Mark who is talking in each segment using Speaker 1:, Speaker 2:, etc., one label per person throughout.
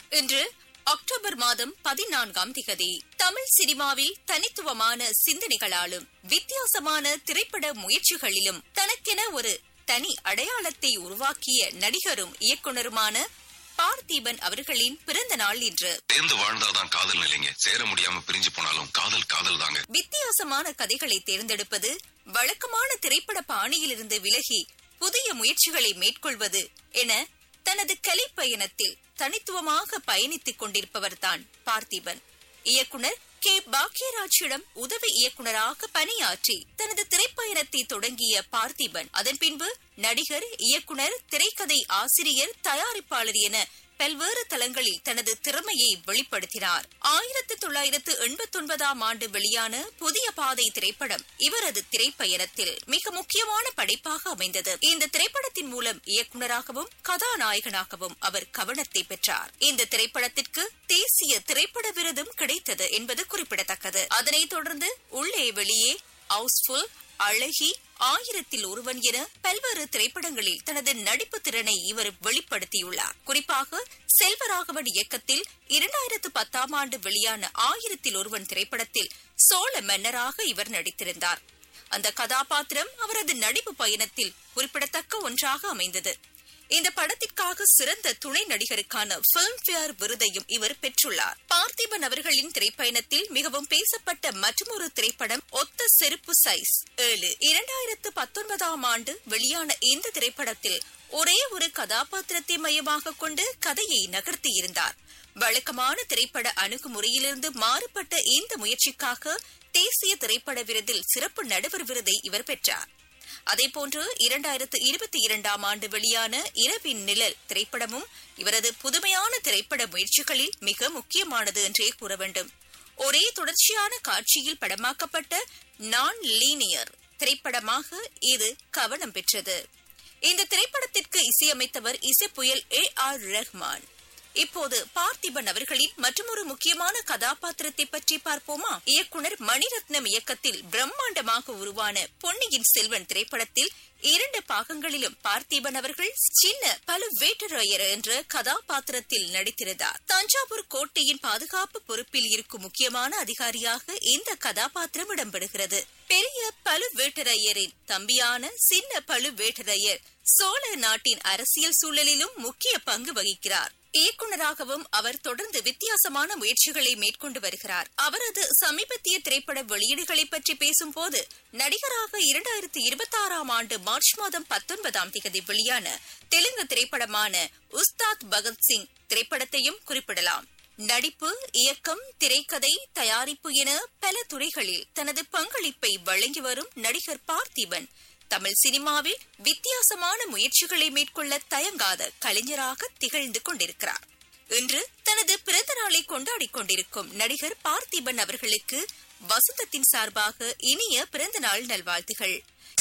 Speaker 1: இன்று அக்டோபர் மாதம் பதினான்காம் திகதி தமிழ் சினிமாவில் தனித்துவமான சிந்தனைகளாலும் வித்தியாசமான திரைப்பட முயற்சிகளிலும் தனக்கென ஒரு தனி அடையாளத்தை உருவாக்கிய நடிகரும் இயக்குனருமான பார்த்திபன் அவர்களின் பிறந்த நாள் இன்று
Speaker 2: சேர்ந்து வாழ்ந்தாதான் காதல் இல்லைங்க சேர முடியாம பிரிஞ்சு போனாலும் காதல் காதல் தாங்க
Speaker 1: வித்தியாசமான கதைகளை தேர்ந்தெடுப்பது வழக்கமான திரைப்பட பாணியிலிருந்து விலகி புதிய முயற்சிகளை மேற்கொள்வது என தனது கலை பயணத்தில் தனித்துவமாக பயணித்துக் கொண்டிருப்பவர்தான் பார்த்திபன் இயக்குனர் கே பாக்யராஜிடம் உதவி இயக்குனராக பணியாற்றி தனது திரைப்பயணத்தை தொடங்கிய பார்த்திபன் அதன் பின்பு நடிகர் இயக்குனர் திரைக்கதை ஆசிரியர் தயாரிப்பாளர் என பல்வேறு தளங்களில் தனது திறமையை வெளிப்படுத்தினார் ஆயிரத்து தொள்ளாயிரத்து எண்பத்தி ஒன்பதாம் ஆண்டு வெளியான புதிய பாதை திரைப்படம் இவரது திரைப்பயணத்தில் மிக முக்கியமான படைப்பாக அமைந்தது இந்த திரைப்படத்தின் மூலம் இயக்குனராகவும் கதாநாயகனாகவும் அவர் கவனத்தை பெற்றார் இந்த திரைப்படத்திற்கு தேசிய திரைப்பட விருதும் கிடைத்தது என்பது குறிப்பிடத்தக்கது அதனைத் தொடர்ந்து உள்ளே வெளியே ஹவுஸ்ஃபுல் அழகி ஆயிரத்தில் ஒருவன் என பல்வேறு திரைப்படங்களில் தனது நடிப்பு திறனை இவர் வெளிப்படுத்தியுள்ளார் குறிப்பாக செல்வராகவன் இயக்கத்தில் இரண்டாயிரத்து பத்தாம் ஆண்டு வெளியான ஆயிரத்தில் ஒருவன் திரைப்படத்தில் சோழ மன்னராக இவர் நடித்திருந்தார் அந்த கதாபாத்திரம் அவரது நடிப்பு பயணத்தில் குறிப்பிடத்தக்க ஒன்றாக அமைந்தது இந்த படத்திற்காக சிறந்த துணை நடிகருக்கான பிலிம்பேர் விருதையும் இவர் பெற்றுள்ளார் பார்த்திபன் அவர்களின் திரைப்பயணத்தில் மிகவும் பேசப்பட்ட மற்றொரு திரைப்படம் ஒத்த செருப்பு சைஸ் ஏழு இரண்டாயிரத்து பத்தொன்பதாம் ஆண்டு வெளியான இந்த திரைப்படத்தில் ஒரே ஒரு கதாபாத்திரத்தை மையமாக கொண்டு கதையை நகர்த்தியிருந்தார் வழக்கமான திரைப்பட அணுகுமுறையிலிருந்து மாறுபட்ட இந்த முயற்சிக்காக தேசிய திரைப்பட விருதில் சிறப்பு நடுவர் விருதை இவர் பெற்றார் அதேபோன்று இரண்டாயிரத்து இருபத்தி இரண்டாம் ஆண்டு வெளியான இரவின் நிழல் திரைப்படமும் இவரது புதுமையான திரைப்பட முயற்சிகளில் மிக முக்கியமானது என்றே கூற வேண்டும் ஒரே தொடர்ச்சியான காட்சியில் படமாக்கப்பட்ட நான் லீனியர் திரைப்படமாக இது கவனம் பெற்றது இந்த திரைப்படத்திற்கு இசையமைத்தவர் இசைப்புயல் ஏ ஆர் ரஹ்மான் இப்போது பார்த்திபன் அவர்களின் மற்றொரு முக்கியமான கதாபாத்திரத்தை பற்றி பார்ப்போமா இயக்குனர் மணிரத்னம் இயக்கத்தில் பிரம்மாண்டமாக உருவான பொன்னியின் செல்வன் திரைப்படத்தில் இரண்டு பாகங்களிலும் பார்த்திபன் அவர்கள் சின்ன பழுவேட்டரையர் என்ற கதாபாத்திரத்தில் நடித்திருந்தார் தஞ்சாவூர் கோட்டையின் பாதுகாப்பு பொறுப்பில் இருக்கும் முக்கியமான அதிகாரியாக இந்த கதாபாத்திரம் இடம்பெறுகிறது பெரிய பழுவேட்டரையரின் தம்பியான சின்ன பழுவேட்டரையர் சோழ நாட்டின் அரசியல் சூழலிலும் முக்கிய பங்கு வகிக்கிறார் இயக்குநராகவும் அவர் தொடர்ந்து வித்தியாசமான முயற்சிகளை மேற்கொண்டு வருகிறார் அவரது சமீபத்திய திரைப்பட வெளியீடுகளை பற்றி பேசும்போது நடிகராக இரண்டாயிரத்தி இருபத்தி ஆறாம் ஆண்டு மார்ச் மாதம் பத்தொன்பதாம் தேதி வெளியான தெலுங்கு திரைப்படமான உஸ்தாத் பகத்சிங் திரைப்படத்தையும் குறிப்பிடலாம் நடிப்பு இயக்கம் திரைக்கதை தயாரிப்பு என பல துறைகளில் தனது பங்களிப்பை வழங்கி வரும் நடிகர் பார்த்திபன் தமிழ் சினிமாவில் வித்தியாசமான முயற்சிகளை மேற்கொள்ள தயங்காத கலைஞராக திகழ்ந்து கொண்டிருக்கிறார் இன்று தனது பிறந்த நாளை கொண்டாடிக் கொண்டிருக்கும் நடிகர் பார்த்திபன் அவர்களுக்கு வசந்தத்தின் சார்பாக இனிய பிறந்த நாள் நல்வாழ்த்துகள்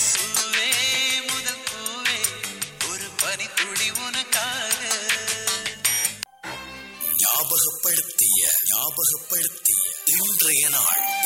Speaker 3: பூவே முதல் பூவே ஒரு பனித்துளி உனக்காக
Speaker 4: ஞாபகப்படுத்திய ஞாபகப்படுத்திய இன்றைய நாள்